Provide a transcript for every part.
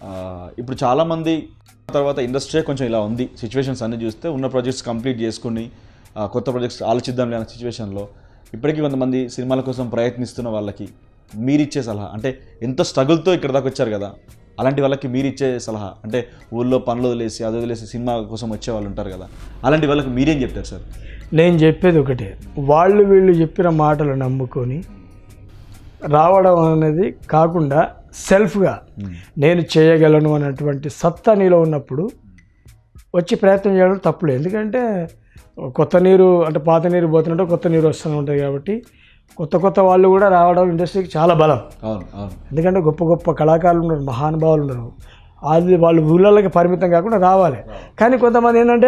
ఆ, ఇప్పుడు చాలామంది తర్వాత ఇండస్ట్రీ కొంచెం ఇలా ఉంది సిచ్యువేషన్స్ అన్ని చూస్తే ఉన్న ప్రాజెక్ట్స్ కంప్లీట్ చేసుకుని ఆ, కొత్త ప్రాజెక్ట్స్ ఆలోచిద్దాం లేని సిచ్యువేషన్లో ఇప్పటికీ కొంతమంది సినిమాల కోసం ప్రయత్నిస్తున్న వాళ్ళకి మీరిచ్చే సలహా అంటే ఎంత స్ట్రగుల్తో ఇక్కడ దాకా వచ్చారు కదా అలాంటి వాళ్ళకి మీరు ఇచ్చే సలహా అంటే ఊళ్ళో పనులు వదిలేసి అది వదిలేసి సినిమా కోసం వచ్చే వాళ్ళు ఉంటారు కదా అలాంటి వాళ్ళకి మీరేం చెప్తారు సార్ నేను చెప్పేది ఒకటే వాళ్ళు వీళ్ళు చెప్పిన మాటలు నమ్ముకొని రావడం అనేది కాకుండా సెల్ఫ్గా నేను చేయగలను అన్నటువంటి సత్తా నీలో ఉన్నప్పుడు వచ్చి ప్రయత్నం చేయడం తప్పులేదు ఎందుకంటే కొత్త నీరు అంటే పాత నీరు పోతున్నట్టు కొత్త నీరు వస్తూనే ఉంటుంది కాబట్టి కొత్త కొత్త వాళ్ళు కూడా రావడం ఇండస్ట్రీకి చాలా బలం అవును అవును ఎందుకంటే గొప్ప గొప్ప కళాకారులు ఉన్నారు మహానుభావులు ఉన్నారు అది వాళ్ళు ఊళ్ళకి పరిమితం కాకుండా రావాలి కానీ కొంతమంది ఏంటంటే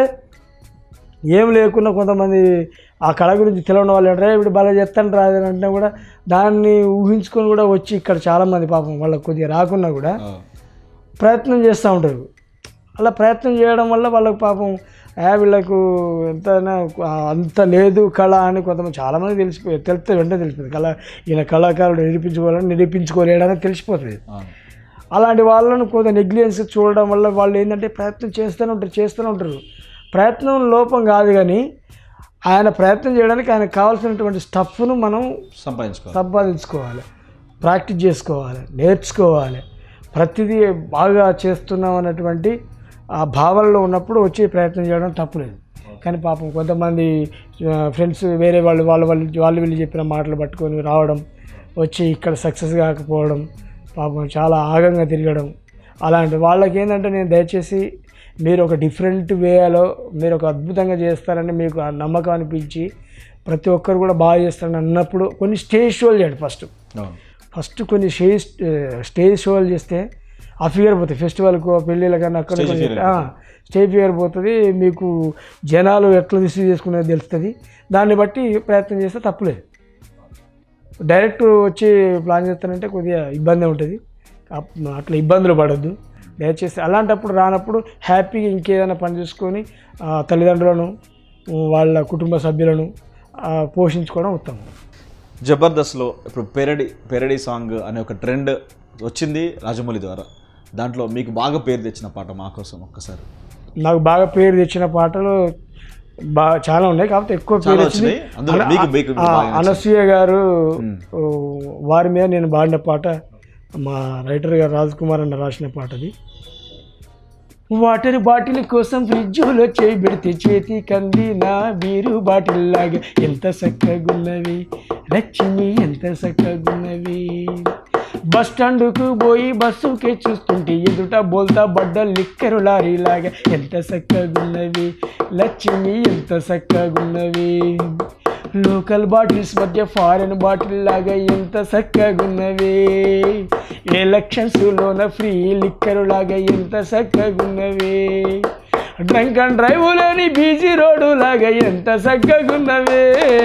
ఏం లేకుండా కొంతమంది ఆ కళ గురించి తెలియని వాళ్ళు ఏంటంటే ఇప్పుడు బాగా చెప్తాను రాదని అంటే కూడా దాన్ని ఊహించుకొని కూడా వచ్చి ఇక్కడ చాలామంది పాపం వాళ్ళకి కొద్దిగా రాకున్నా కూడా ఆ, ప్రయత్నం చేస్తూ ఉంటారు అలా ప్రయత్నం చేయడం వల్ల వాళ్ళకి పాపం ఏ వీళ్ళకు ఎంతైనా అంత లేదు కళ అని కొంతమంది చాలామంది తెలిసిపోయి తెలిస్తే వెంటనే తెలిసిపోతుంది కళ ఈయన కళాకారుడు నిరూపించుకోవాలని నిరూపించుకోలేడని తెలిసిపోతుంది అవును అలాంటి వాళ్ళను కొంత నెగ్లిజెన్స్ చూడడం వల్ల వాళ్ళు ఏంటంటే ప్రయత్నం చేస్తూనే ఉంటారు చేస్తూనే ఉంటారు ప్రయత్నం లోపం కాదు కానీ ఆయన ప్రయత్నం చేయడానికి ఆయనకు కావాల్సినటువంటి స్టఫ్ను మనం సంపాదించుకోవాలి సంపాదించుకోవాలి ప్రాక్టీస్ చేసుకోవాలి నేర్చుకోవాలి ప్రతిదీ బాగా చేస్తున్నాం అన్నటువంటి ఆ భావనలో ఉన్నప్పుడు వచ్చి ప్రయత్నం చేయడం తప్పులేదు కానీ పాపం కొంతమంది ఫ్రెండ్స్ వేరే వాళ్ళు వాళ్ళు వాళ్ళు వాళ్ళు వీళ్ళు చెప్పిన మాటలు పట్టుకొని రావడం వచ్చి ఇక్కడ సక్సెస్ కాకపోవడం పాపం చాలా ఆగంగా తిరగడం అలాంటి వాళ్ళకి ఏంటంటే నేను దయచేసి మీరు ఒక డిఫరెంట్ వేలో మీరు ఒక అద్భుతంగా చేస్తారని మీకు ఆ నమ్మకం అనిపించి ప్రతి ఒక్కరు కూడా బాగా చేస్తారని అన్నప్పుడు కొన్ని స్టేజ్ షోలు చేయండి ఫస్ట్ అవును ఫస్ట్ కొన్ని స్టేజ్ స్టేజ్ షోలు చేస్తే ఆ ఫిగర్ పోతుంది ఫెస్టివల్కు పెళ్ళిళ్ళకన్నా అక్కడ Stage కొన్ని- figure ఆ, స్టేజ్ ఫిగర్ పోతుంది మీకు జనాలు ఎట్లా రిసీవ్ చేసుకునేది తెలుస్తుంది దాన్ని బట్టి ప్రయత్నం చేస్తే తప్పులేదు డైరెక్ట్ వచ్చి ప్లాన్ చేస్తానంటే కొద్దిగా ఇబ్బంది ఉంటుంది అప్- అట్లా ఇబ్బందులు పడద్దు దయచేసి అలాంటప్పుడు రానప్పుడు హ్యాపీగా ఇంకేదైనా పని చూసుకొని ఆ, తల్లిదండ్రులను వాళ్ళ కుటుంబ సభ్యులను ఆ, పోషించుకోవడం ఉత్తమం జబర్దస్త్లో ఇప్పుడు పెరడి పెరడి సాంగ్ అనే ఒక ట్రెండ్ వచ్చింది రాజమౌళి ద్వారా దాంట్లో మీకు బాగా పేరు తెచ్చిన పాట మా కోసం ఒక్కసారి నాకు బాగా పేరు తెచ్చిన పాటలు బాగా చాలా ఉన్నాయి కాకపోతే ఎక్కువ పేరు చాలా వచ్చింది వచ్చినాయి అందులో అన- మీకు మీకు ఆ, బాగా నచ్చింది. అనసూయ గారు మ్మ్. ఓ, వారి మీద నేను పాడిన పాట మా రైటర్ గారు రాజ్ కుమార్ అన్న రాసిన పాట అది వాటర్ బాటిల్ కోసం ఫ్రిడ్జ్లో చేయి పెడితే చేతి కంది నా బీరు బాటిల్ లాగా ఎంత చక్కగున్నవి లక్ష్మి ఎంత చక్కగున్నవి బస్ స్టాండ్కు పోయి బస్సుకే చూస్తుంటే ఎదుట బోల్తా బడ్డ లిక్కరు లారీ లాగా ఎంత చక్కగున్నవి లక్ష్మి ఎంత చక్కగున్నవి లోకల్ బాటిల్స్ మధ్య ఫారెన్ బాటిల్ లాగా ఎంత చక్కగున్నవి ఎలక్షన్స్లోన ఫ్రీ లిక్కరు లాగా ఎంత చక్కగున్నవి డ్రంక్ అండ్ డ్రైవ్లోని బీజీ రోడ్డు లాగా ఎంత చక్కగున్నవే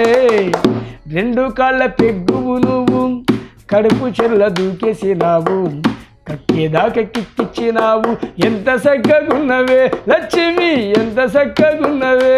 రెండు కాళ్ళ పెగ్గువు నువ్వు కడుపు చెర్ల దూకేసినావు కక్కేదాకా కిక్కిచ్చినావు ఎంత చక్కగున్నవే లక్ష్మి ఎంత చక్కగున్నవే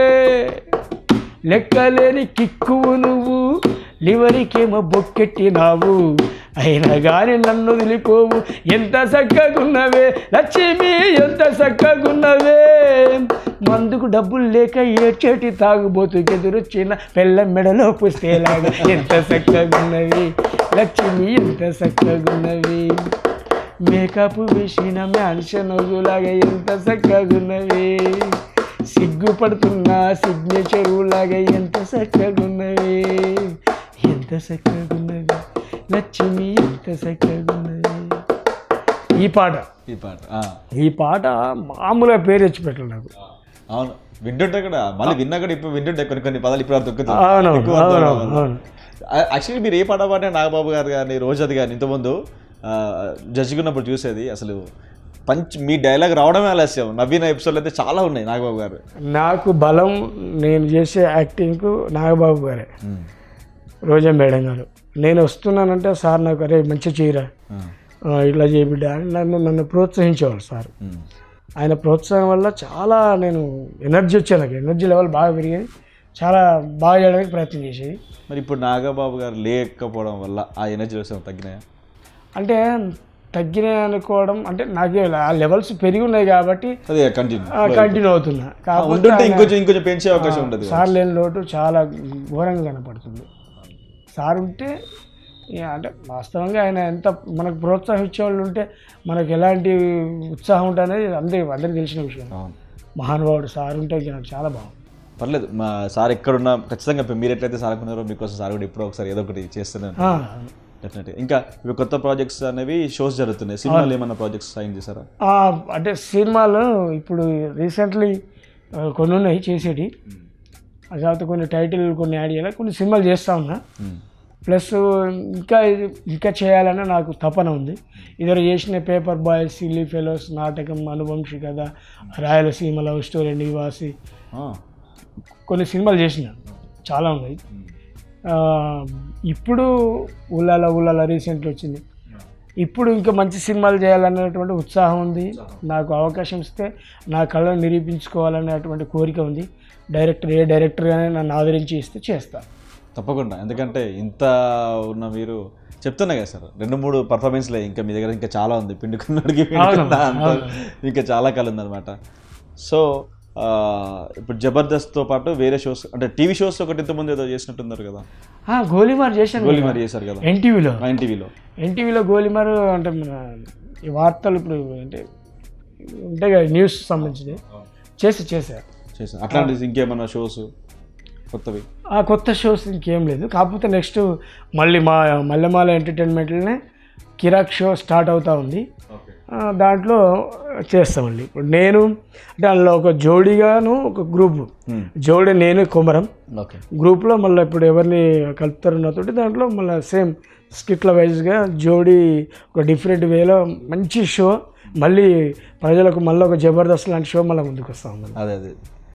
లెక్కలేని కిక్కువు నువ్వు లివరికేమో బొక్కెట్టినావు అయినా కానీ నన్ను వదిలిపోవు ఎంత చక్కగున్నవే లక్ష్మి ఎంత చక్కగున్నవే మందుకు డబ్బులు లేక ఏడ్చేటి తాగుబోతుకి ఎదురొచ్చిన పెళ్ళ మెడలో పుస్తేలాగా ఎంత చక్కగున్నవి లక్ష్మి ఎంత చక్కగున్నవి మేకప్ వేసిన మ్యాన్షన్ లాగా ఎంత చక్కగున్నవి సిగ్గుపడుతున్న సిగ్నేచర్ లాగా ఎంత చక్కగున్నవి ఎంత చక్కగున్నవి లక్ష్మి ఎంత చక్కగున్నవి ఈ పాట ఈ పాట ఆ, ఈ పాట మామూలుగా పేరు తెచ్చి పెట్టాలి నాకు అవును వింటుంటే కూడా మళ్ళీ విన్నా కూడా ఇప్పుడు వింటుంటే కొన్ని కొన్ని పదాలు ఇప్పుడు దొక్కుతుంది అవునవును, ఎక్కువ అర్థం అవునవును, అవ్వదు. అవును. ఆ- యాక్చువల్లీ మీరు ఏ పాట పాడినా నాగబాబు గారు కానీ రోజది కానీ ఇంతకుముందు జడ్జిగున్నప్పుడు చూసేది అసలు పంచ్ మీ డైలాగ్ రావడమే ఆలస్యం నవీన ఎపిసోడ్లు అయితే చాలా ఉన్నాయి నాగబాబు గారు నాకు బలం నేను చేసే యాక్టింగ్కు నాగబాబు గారే రోజా మేడం గారు నేను వస్తున్నానంటే సార్ నాకు అరే మంచి చేయరా ఆ, ఆ, ఇట్లా చేయిబిడ్డ అని నన్ను నన్ను ప్రోత్సహించేవాళ్ళు సార్ ఉమ్. ఆయన ప్రోత్సాహం వల్ల చాలా నేను ఎనర్జీ వచ్చేది నాకు ఎనర్జీ లెవెల్ బాగా పెరిగేది చాలా బాగా చేయడానికి ప్రయత్నం చేసేది మరి ఇప్పుడు నాగబాబు గారు లేకపోవడం వల్ల ఆ ఎనర్జీ లెవెల్స్ తగ్గినాయా అంటే తగ్గినాయి అనుకోవడం అంటే నాకే ఆ లెవెల్స్ పెరిగి ఉన్నాయి కాబట్టి అదే కంటిన్యూ కంటిన్యూ అవుతున్నా కాకపోతే ఉంటుంటే ఇంకొంచెం ఇంకొంచెం పెంచే అవకాశం ఉంటుంది సార్ లేని లోటు చాలా ఘోరంగా కనపడుతుంది సార్ ఉంటే ఇక అంటే వాస్తవంగా ఆయన ఎంత మనకు ప్రోత్సహించే వాళ్ళు ఉంటే మనకు ఎలాంటి ఉత్సాహం ఉంటుంది అనేది అందరికి అందరికి తెలిసిన విషయం అవును మహానుభావుడు సార్ ఉంటే ఇక నాకు చాలా బాగుంది పర్లేదు మా సార్ ఎక్కడున్నా ఖచ్చితంగా ఇప్పుడు మీరు ఎట్లయితే సార్ ఉన్నారో మీకోసం సార్ కూడా ఎప్పుడో ఒకసారి ఏదో ఒకటి చేస్తున్నాను ఆ, డెఫినెట్గా ఇంకా ఇవి కొత్త ప్రాజెక్ట్స్ అనేవి షోస్ జరుగుతున్నాయి సినిమాలు ఏమన్నా ప్రాజెక్ట్స్ సైన్ చేశారా ఆ, అంటే సినిమాలు ఇప్పుడు రీసెంట్లీ కొన్ని ఉన్నాయి చేసేటి అది కాకపోతే కొన్ని టైటిల్ కొన్ని యాడ్ చేయాలి కొన్ని సినిమాలు చేస్తూ ఉన్నా మ్మ్. ప్లస్ ఇంకా ఇది- ఇంకా చేయాలని నాకు తపన ఉంది ఇద్దరు చేసిన పేపర్ బాయ్ సిల్లీ ఫెలోస్ నాటకం అనువంశి కథ రాయలసీమ లవ్ స్టోరీ నివాసి ఆ. కొన్ని సినిమాలు చేసిన చాలా ఉన్నాయి ఆ, ఇప్పుడు ఉల్లాల ఉల్లాల రీసెంట్లీ వచ్చింది ఇప్పుడు ఇంకా మంచి సినిమాలు చేయాలనేటువంటి ఉత్సాహం ఉంది నాకు అవకాశం ఇస్తే నా కళను నిరూపించుకోవాలనేటువంటి కోరిక ఉంది డైరెక్టర్ ఏ డైరెక్టర్గానే నన్ను ఆదరించి ఇస్తే చేస్తాను తప్పకుండా ఎందుకంటే ఇంత ఉన్న మీరు చెప్తున్నా కదా సార్ రెండు మూడు పర్ఫార్మెన్స్లే ఇంకా మీ దగ్గర ఇంకా చాలా ఉంది పిండుకున్నడికి పిండుకున్న అంత ఇంకా చాలా కళ ఉందన్నమాట సో ఆ, ఇప్పుడు జబర్దస్త్తో పాటు వేరే షోస్ అంటే టీవీ షోస్ ఒకటి ఇంతకుముందు ఏదో చేసినట్టున్నారు కదా ఆ, గోలీమార్ చేశాను గోలిమారి చేశారు కదా ఎన్టీవీలో ఎన్టీవీలో ఎన్టీవీలో గోలీమార్ అంటే మన ఈ వార్తలు ఇప్పుడు అంటే ఉంటాయి కదా న్యూస్ సంబంధించినవి చేసి చేశారు చేశారు అట్లాంటి ఇంకేమన్నా షోస్ కొత్తవి ఆ కొత్త షోస్ ఇంకేం లేదు కాకపోతే నెక్స్ట్ మళ్ళీ మా మల్లెమాల ఎంటర్టైన్మెంట్లోనే కిరాక్ షో స్టార్ట్ అవుతూ ఉంది ఆ, దాంట్లో చేస్తామండి ఇప్పుడు నేను అంటే అందులో ఒక జోడీగాను ఒక గ్రూప్ జోడీ నేను కొమరం ఓకే గ్రూప్లో మళ్ళీ ఇప్పుడు ఎవరిని కలుపుతారు నాతోటి దాంట్లో మళ్ళీ సేమ్ స్కిట్ల వైజ్గా జోడీ ఒక డిఫరెంట్ వేలో మంచి షో మళ్ళీ ప్రజలకు మళ్ళీ ఒక జబర్దస్త్ లాంటి షో మళ్ళీ ముందుకు వస్తాం మళ్ళీ అదే అదే